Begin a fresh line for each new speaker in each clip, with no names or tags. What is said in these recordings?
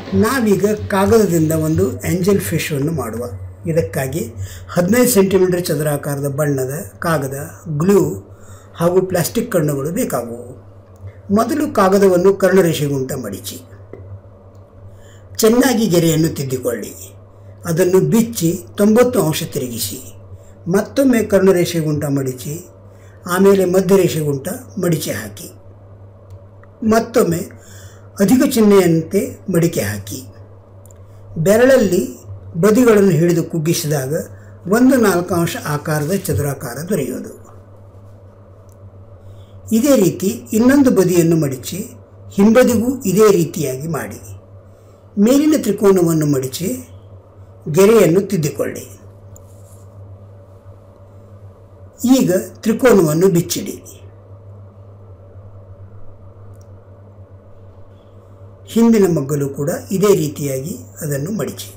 ನಾವೀಗ ಕಾಗದದಿಂದ ಒಂದು ಆ್ಯಂಜಲ್ ಫಿಶನ್ನು ಮಾಡುವ ಇದಕ್ಕಾಗಿ ಹದಿನೈದು ಸೆಂಟಿಮೀಟರ್ ಚದರಾಕಾರದ ಬಣ್ಣದ ಕಾಗದ ಗ್ಲೂ ಹಾಗೂ ಪ್ಲಾಸ್ಟಿಕ್ ಕಣ್ಣುಗಳು ಬೇಕಾಗುವು ಮೊದಲು ಕಾಗದವನ್ನು ಕರ್ಣರೇಷೆಗುಂಟ ಮಡಿಚಿ ಚೆನ್ನಾಗಿ ಗೆರೆಯನ್ನು ತಿದ್ದಿಕೊಳ್ಳಿ ಅದನ್ನು ಬಿಚ್ಚಿ ತೊಂಬತ್ತು ಅಂಶ ತಿರುಗಿಸಿ ಮತ್ತೊಮ್ಮೆ ಕರ್ಣರೇಷೆಗುಂಟ ಮಡಿಚಿ ಆಮೇಲೆ ಮಧ್ಯರೇಷೆಗುಂಟ ಮಡಿಚೆ ಹಾಕಿ ಮತ್ತೊಮ್ಮೆ ಅಧಿಕ ಚಿಹ್ನೆಯಂತೆ ಮಡಿಕೆ ಹಾಕಿ ಬೆರಳಲ್ಲಿ ಬದಿಗಳನ್ನು ಹಿಡಿದು ಕುಗ್ಗಿಸಿದಾಗ ಒಂದು ನಾಲ್ಕಾಂಶ ಆಕಾರದ ಚದುರಾಕಾರ ದೊರೆಯುವುದು ಇದೇ ರೀತಿ ಇನ್ನೊಂದು ಬದಿಯನ್ನು ಮಡಿಚಿ ಹಿಂಬದಿಗೂ ಇದೇ ರೀತಿಯಾಗಿ ಮಾಡಿ ಮೇಲಿನ ತ್ರಿಕೋನವನ್ನು ಮಡಿಚಿ ಗೆರೆಯನ್ನು ತಿದ್ದಿಕೊಳ್ಳಿ ಈಗ ತ್ರಿಕೋನವನ್ನು ಬಿಚ್ಚಿಡಿ ಹಿಂದಿನ ಮಗ್ಗಲು ಕೂಡ ಇದೇ ರೀತಿಯಾಗಿ ಅದನ್ನು ಮಡಿಚಿ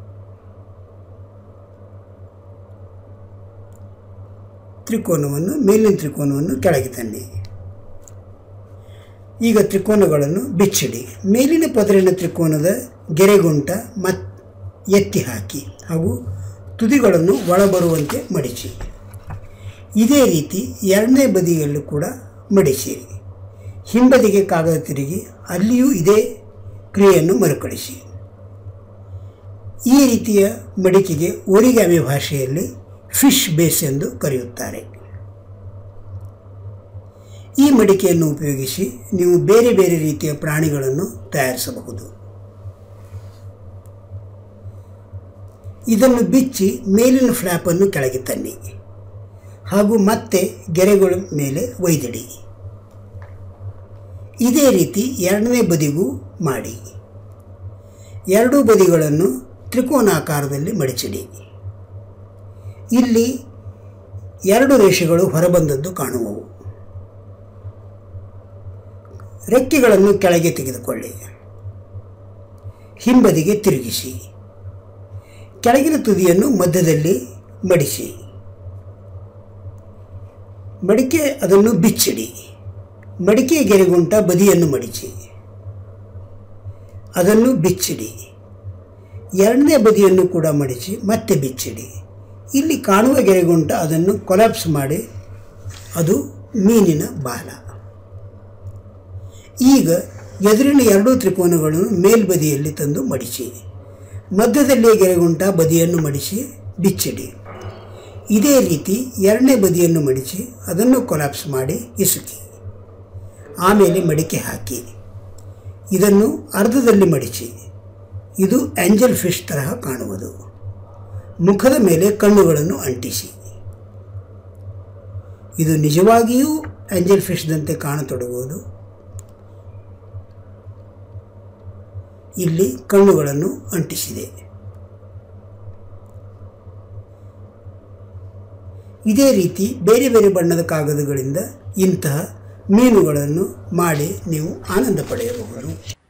ತ್ರಿಕೋನವನ್ನು ಮೇಲಿನ ತ್ರಿಕೋನವನ್ನು ಕೆಳಗೆ ತನ್ನಿ ಈಗ ತ್ರಿಕೋನಗಳನ್ನು ಬಿಚ್ಚಿಡಿ ಮೇಲಿನ ಪದರಿನ ತ್ರಿಕೋನದ ಗೆರೆಗುಂಟ ಮತ್ ಎತ್ತಿ ಹಾಕಿ ಹಾಗೂ ತುದಿಗಳನ್ನು ಒಳಬರುವಂತೆ ಮಡಿಚಿ ಇದೇ ರೀತಿ ಎರಡನೇ ಬದಿಯಲ್ಲೂ ಕೂಡ ಮಡಿಸಿರಿ ಹಿಂಬದಿಗೆ ಕಾಗದ ತಿರುಗಿ ಅಲ್ಲಿಯೂ ಇದೇ ಕ್ರಿಯೆಯನ್ನು ಮರುಕಳಿಸಿ ಈ ರೀತಿಯ ಮಡಿಕೆಗೆ ಒರಿಗಾಮಿ ಭಾಷೆಯಲ್ಲಿ ಫಿಶ್ ಬೇಸ್ ಎಂದು ಕರೆಯುತ್ತಾರೆ ಈ ಮಡಿಕೆಯನ್ನು ಉಪಯೋಗಿಸಿ ನೀವು ಬೇರೆ ಬೇರೆ ರೀತಿಯ ಪ್ರಾಣಿಗಳನ್ನು ತಯಾರಿಸಬಹುದು ಇದನ್ನು ಬಿಚ್ಚಿ ಮೇಲಿನ ಫ್ಲ್ಯಾಪನ್ನು ಕೆಳಗೆ ತನ್ನಿ ಹಾಗೂ ಮತ್ತೆ ಗೆರೆಗಳ ಮೇಲೆ ಒಯ್ದಿಡಿ ಇದೇ ರೀತಿ ಎರಡನೇ ಬದಿಗೂ ಮಾಡಿ ಎರಡೂ ಬದಿಗಳನ್ನು ತ್ರಿಕೋನಾಕಾರದಲ್ಲಿ ಮಡಿಚಿಡಿ ಇಲ್ಲಿ ಎರಡು ರೇಷೆಗಳು ಹೊರಬಂದದ್ದು ಕಾಣುವವು ರೆಕ್ಕೆಗಳನ್ನು ಕೆಳಗೆ ತೆಗೆದುಕೊಳ್ಳಿ ಹಿಂಬದಿಗೆ ತಿರುಗಿಸಿ ಕೆಳಗಿನ ತುದಿಯನ್ನು ಮಧ್ಯದಲ್ಲಿ ಮಡಿಸಿ ಮಡಿಕೆ ಅದನ್ನು ಬಿಚ್ಚಿಡಿ ಮಡಿಕೆ ಗೆರೆಗುಂಟ ಬದಿಯನ್ನು ಮಡಿಚಿ ಅದನ್ನು ಬಿಚ್ಚಿಡಿ ಎರಡನೇ ಬದಿಯನ್ನು ಕೂಡ ಮಡಿಚಿ ಮತ್ತೆ ಬಿಚ್ಚಿಡಿ ಇಲ್ಲಿ ಕಾಣುವ ಗೆರೆಗುಂಟ ಅದನ್ನು ಕೊಲಾಪ್ಸ್ ಮಾಡಿ ಅದು ಮೀನಿನ ಬಾಲ ಈಗ ಎದುರಿನ ಎರಡೂ ತ್ರಿಕೋನಗಳನ್ನು ಮೇಲ್ಬದಿಯಲ್ಲಿ ತಂದು ಮಡಿಚಿ ಮಧ್ಯದಲ್ಲಿ ಗೆರೆಗುಂಟ ಬದಿಯನ್ನು ಮಡಿಸಿ ಬಿಚ್ಚಿಡಿ ಇದೇ ರೀತಿ ಎರಡನೇ ಬದಿಯನ್ನು ಮಡಿಚಿ ಅದನ್ನು ಕೊಲಾಪ್ಸ್ ಮಾಡಿ ಇಸುಕಿ ಆಮೇಲೆ ಮಡಿಕೆ ಹಾಕಿ ಇದನ್ನು ಅರ್ಧದಲ್ಲಿ ಮಡಿಚಿ ಇದು ಆ್ಯಂಜಲ್ ಫಿಶ್ ತರಹ ಕಾಣುವುದು ಮುಖದ ಮೇಲೆ ಕಣ್ಣುಗಳನ್ನು ಅಂಟಿಸಿ ಇದು ನಿಜವಾಗಿಯೂ ಆ್ಯಂಜಲ್ ಫಿಶ್ದಂತೆ ಕಾಣತೊಡಗುವುದು ಇಲ್ಲಿ ಕಣ್ಣುಗಳನ್ನು ಅಂಟಿಸಿದೆ ಇದೇ ರೀತಿ ಬೇರೆ ಬೇರೆ ಬಣ್ಣದ ಕಾಗದಗಳಿಂದ ಇಂತಹ ಮೀನುಗಳನ್ನು ಮಾಡಿ ನೀವು ಆನಂದ ಪಡೆಯಬಹುದು